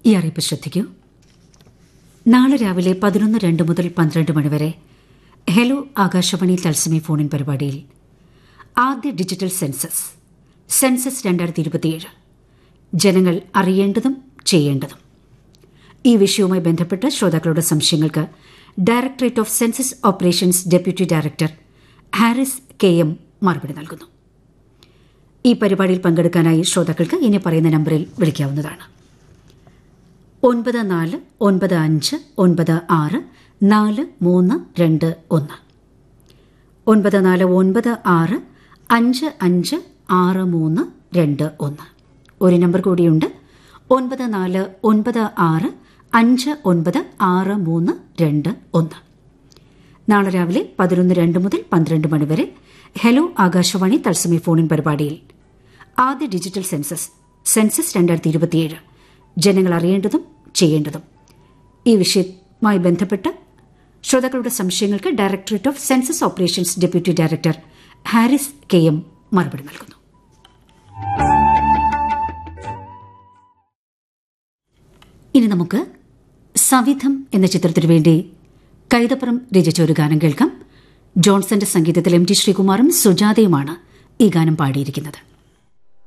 ഈ അറിയിപ്പ് ശ്രദ്ധിക്കൂ നാളെ രാവിലെ പതിനൊന്ന് രണ്ട് മുതൽ പന്ത്രണ്ട് മണിവരെ ഹലോ ആകാശവാണി തത്സമയ ഫോണിൻ പരിപാടിയിൽ ആദ്യ ഡിജിറ്റൽ സെൻസസ് സെൻസസ് രണ്ടായിരത്തി ഇരുപത്തിയേഴ് ജനങ്ങൾ അറിയേണ്ടതും ചെയ്യേണ്ടതും ഈ വിഷയവുമായി ബന്ധപ്പെട്ട് ശ്രോതാക്കളുടെ സംശയങ്ങൾക്ക് directorate of census operations deputy director Haris K M മറുപടി നൽകുന്നു ഈ പരിപാടിയിൽ പങ്കെടുക്കാനായി ശ്രോതാക്കൾക്ക് ഇനി പറയുന്ന നമ്പറിൽ വിളിക്കാവുന്നതാണ് ഒൻപത് നാല് ഒൻപത് അഞ്ച് ഒൻപത് ആറ് നാല് മൂന്ന് രണ്ട് ഒന്ന് ഒൻപത് നാല് ഒൻപത് ആറ് അഞ്ച് അഞ്ച് ആറ് മൂന്ന് രണ്ട് ഒന്ന് ഒരു നമ്പർ കൂടിയുണ്ട് ഒൻപത് നാല് ഒൻപത് ആറ് അഞ്ച് ഒൻപത് ആറ് മൂന്ന് രണ്ട് ഒന്ന് നാളെ രാവിലെ പതിനൊന്ന് രണ്ട് മുതൽ പന്ത്രണ്ട് മണിവരെ ഹലോ ആകാശവാണി തത്സമയ ഫോണിൻ പരിപാടിയിൽ ആദ്യ ഡിജിറ്റൽ സെൻസസ് സെൻസസ് രണ്ടായിരത്തി ഇരുപത്തിയേഴ് ജനങ്ങൾ അറിയേണ്ടതും ചെയ്യേണ്ടതും ഈ വിഷയവുമായി ബന്ധപ്പെട്ട് ശ്രോതാക്കളുടെ സംശയങ്ങൾക്ക് directorate of census operations deputy director Haris K M മറുപടി നൽകുന്നു ഇനി നമുക്ക് സവിധം എന്ന ചിത്രത്തിനു വേണ്ടി കൈതപ്പുറം രചിച്ച ഒരു ഗാനം കേൾക്കാം ജോൺസന്റെ സംഗീതത്തിൽ എം ടി ശ്രീകുമാറും സുജാതയുമാണ് ഈ ഗാനം പാടിയിരിക്കുന്നത്